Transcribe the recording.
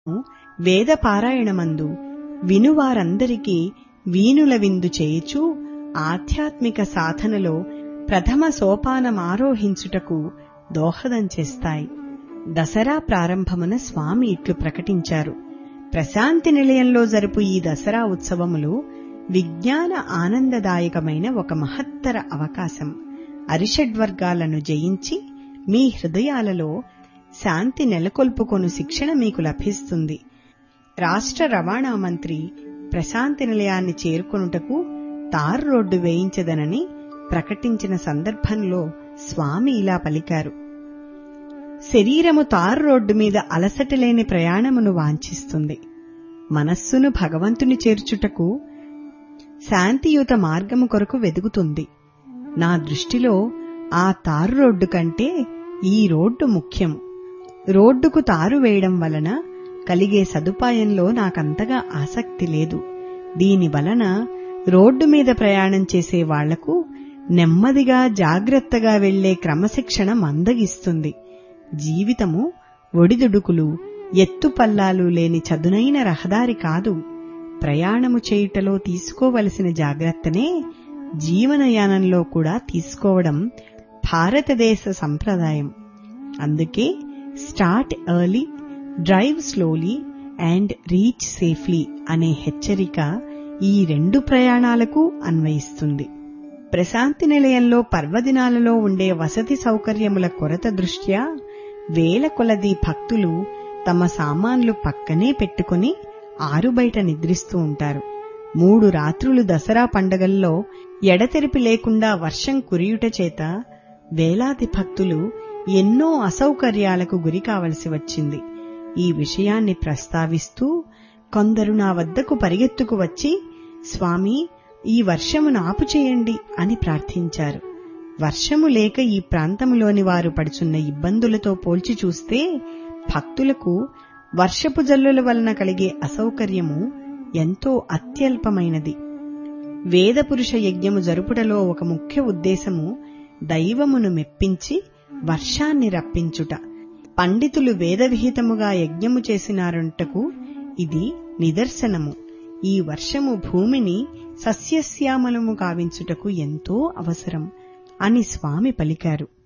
వేద పారాయణమందు వినువారందరికీ వీనుల విందు చేయుచు ఆధ్యాత్మిక సాధనలో ప్రథమ సోపానమారోహించుటకు దోహదం చేస్తాయి దసరా ప్రారంభమున స్వామి ఇట్లు ప్రకటించారు ప్రశాంతి నిలయంలో జరుపు ఈ దసరా ఉత్సవములు విజ్ఞాన ఆనందదాయకమైన ఒక మహత్తర అవకాశం అరిషడ్వర్గాలను జయించి మీ హృదయాలలో శాంతి నెలకొల్పుకొను శిక్షణ మీకు లభిస్తుంది రాష్ట్ర రవాణా మంత్రి ప్రశాంతి నిలయాన్ని చేరుకొనుటకు తారు రోడ్డు వేయించదనని ప్రకటించిన సందర్భంలో స్వామి ఇలా పలికారు శరీరము తారు రోడ్డు మీద అలసట లేని ప్రయాణమును వాంఛిస్తుంది మనస్సును భగవంతుని చేర్చుటకు శాంతియుత మార్గము కొరకు వెదుగుతుంది నా దృష్టిలో ఆ తారు రోడ్డు కంటే ఈ రోడ్డు ముఖ్యం రోడ్డుకు తారు వేయడం వలన కలిగే సదుపాయంలో నాకంతగా ఆసక్తి లేదు దీని వలన రోడ్డు మీద ప్రయాణం చేసే వాళ్లకు నెమ్మదిగా జాగ్రత్తగా వెళ్లే క్రమశిక్షణ మందగిస్తుంది జీవితము ఒడిదుడుకులు ఎత్తుపల్లాలు లేని చదునైన రహదారి కాదు ప్రయాణము చేయుటలో తీసుకోవలసిన జాగ్రత్తనే జీవనయానంలో కూడా తీసుకోవడం భారతదేశ సంప్రదాయం అందుకే start early drive slowly and reach safely అనే హెచ్చరిక ఈ రెండు ప్రయాణాలకు అన్వయిస్తుంది ప్రశాంతి నిలయంలో పర్వదినాలలో ఉండే వసతి సౌకర్యముల కొరత దృష్ట్యా వేల కొలది భక్తులు తమ సామాన్లు పక్కనే పెట్టుకుని ఆరుబయట నిద్రిస్తూ ఉంటారు మూడు రాత్రులు దసరా పండగల్లో ఎడతెరిపి లేకుండా వర్షం కురియుట చేత వేలాది భక్తులు ఎన్నో అసౌకర్యాలకు గురి కావలసి వచ్చింది ఈ విషయాన్ని ప్రస్తావిస్తూ కొందరు నా వద్దకు పరిగెత్తుకు వచ్చి స్వామి ఈ వర్షమును ఆపు చేయండి అని ప్రార్థించారు వర్షము లేక ఈ ప్రాంతంలోని వారు పడుచున్న ఇబ్బందులతో పోల్చి చూస్తే భక్తులకు వర్షపు జల్లుల వలన కలిగే అసౌకర్యము ఎంతో అత్యల్పమైనది వేదపురుష యజ్ఞము జరుపుటలో ఒక ముఖ్య ఉద్దేశము దైవమును మెప్పించి వర్షాన్ని రప్పించుట పండితులు వేదవిహితముగా యజ్ఞము చేసినారంటకు ఇది నిదర్శనము ఈ వర్షము భూమిని సస్యశ్యామలము కావించుటకు ఎంతో అవసరం అని స్వామి పలికారు